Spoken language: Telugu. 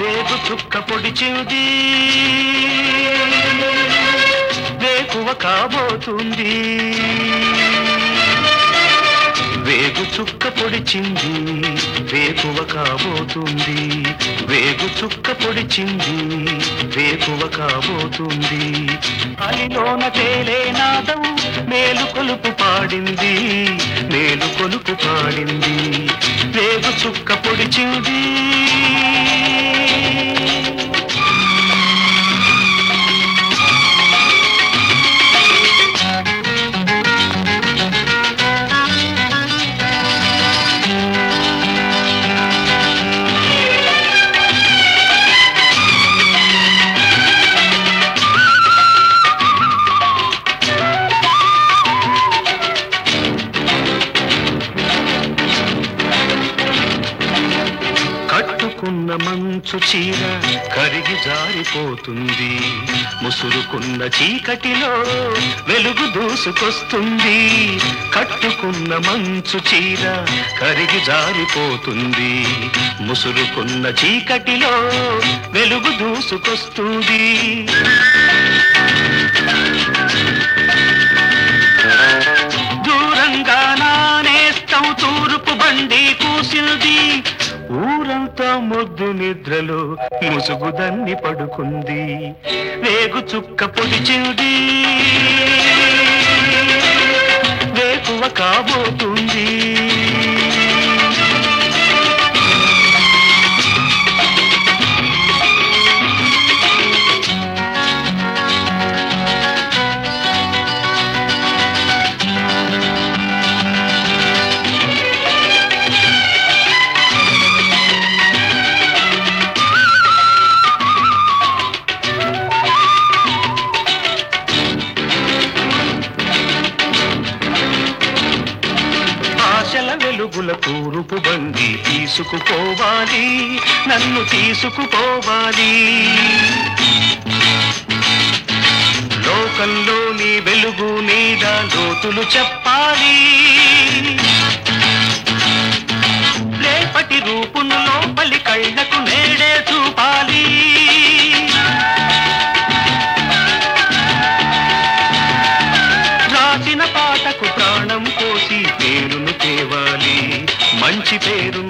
వేగు చుక్క పొడిచింది వేకువ కాబోతుంది వేగు చుక్క పొడిచింది వేకువ కాబోతుంది వేగు చుక్క పొడిచింది వేకువ కాబోతుంది అలిలోన తేలే నాదం మేలు కొలుపు పాడింది మేలు కొలుపు పాడింది వేగు చుక్క పొడిచింది కట్టుకున్న మంచు చీర కరిగి జారిపోతుంది ముసురుకున్న చీకటిలో వెలుగు దూసుకొస్తుంది కట్టుకున్న మంచు చీర కరిగి జారిపోతుంది ముసురుకున్న చీకటిలో వెలుగు దూసుకొస్తుంది దూరంగా నానేస్తాం తూర్పు బండి కూసింది ఊరంతా మొద్దు నిద్రలో ముసుగుదన్ని పడుకుంది వేగు చుక్క పొడిచింది వేకువ కాబోతుంది ఆశల వెలుగుల తూరుపు బండి తీసుకుపోవాలి నన్ను తీసుకుపోవాలి లోకంలోని వెలుగు నీడ లోతులు చెప్పాలి రేపటి రూపును లోపలి కళ్ళకు నేడే చూపాలి రాసిన పాటకు ప్రాణం పోసి పేరును తేవాలి మంచి పేరును